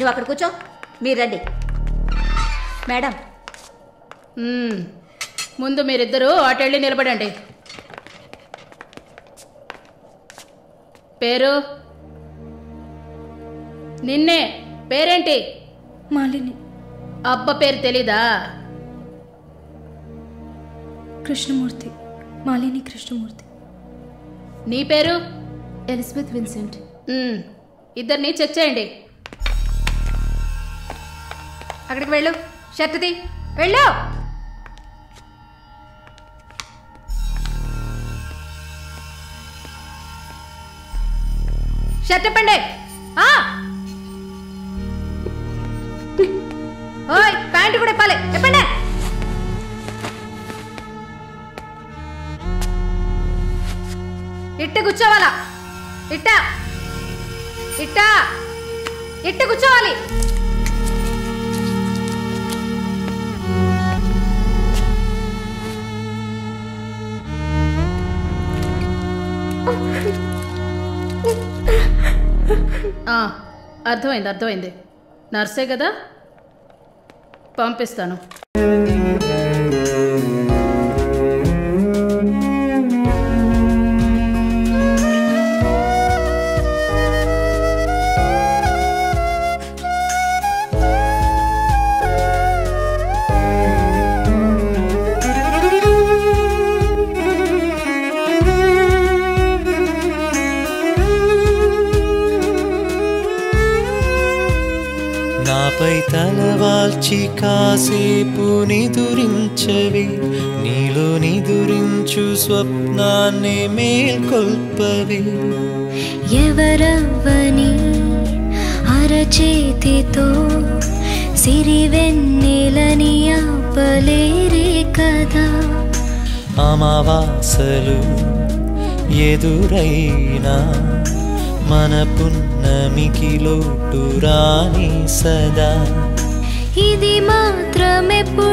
నువ్వు అక్కడ కూర్చో మీరు రండి మేడం మ్మ్. ముందు మీరిద్దరూ అటెళ్ళి నిలబడండి పేరు నిన్నే పేరేంటి మాలిని అబ్బ పేరు తెలీదా కృష్ణమూర్తి మాలిని కృష్ణమూర్తి నీ పేరు ఎలిజబెత్ విన్సెంట్ మ్మ్. ఇద్దరిని చెక్ చేయండి అక్కడికి వెళ్ళు షర్ట్ తీ వెళ్ళు షర్ట్ ఇప్పండి ఆ! ఓయ్ ప్యాంటు కూడా ఇప్పాలి ఇప్పండి ఇట్ట కూర్చోవాలా ఇట్ట ఇట్ట ఇట్ట కూర్చోవాలి ఆ, అర్థమైంది అర్థమైంది నర్సే కదా పంపిస్తాను నాపై తలవాల్చి కాసేపు నిదురించవి నీలో నిదురించు స్వప్నాన్ని మేల్కొల్పవి ఎవరవ్వని అరచేతితో సిరివెన్నెలని ఆపలేరే కదా అమావాసలు ఎదురైనా మన పున్నమికి లోటు రాని సదా ఇది మాత్రమెప్పుడు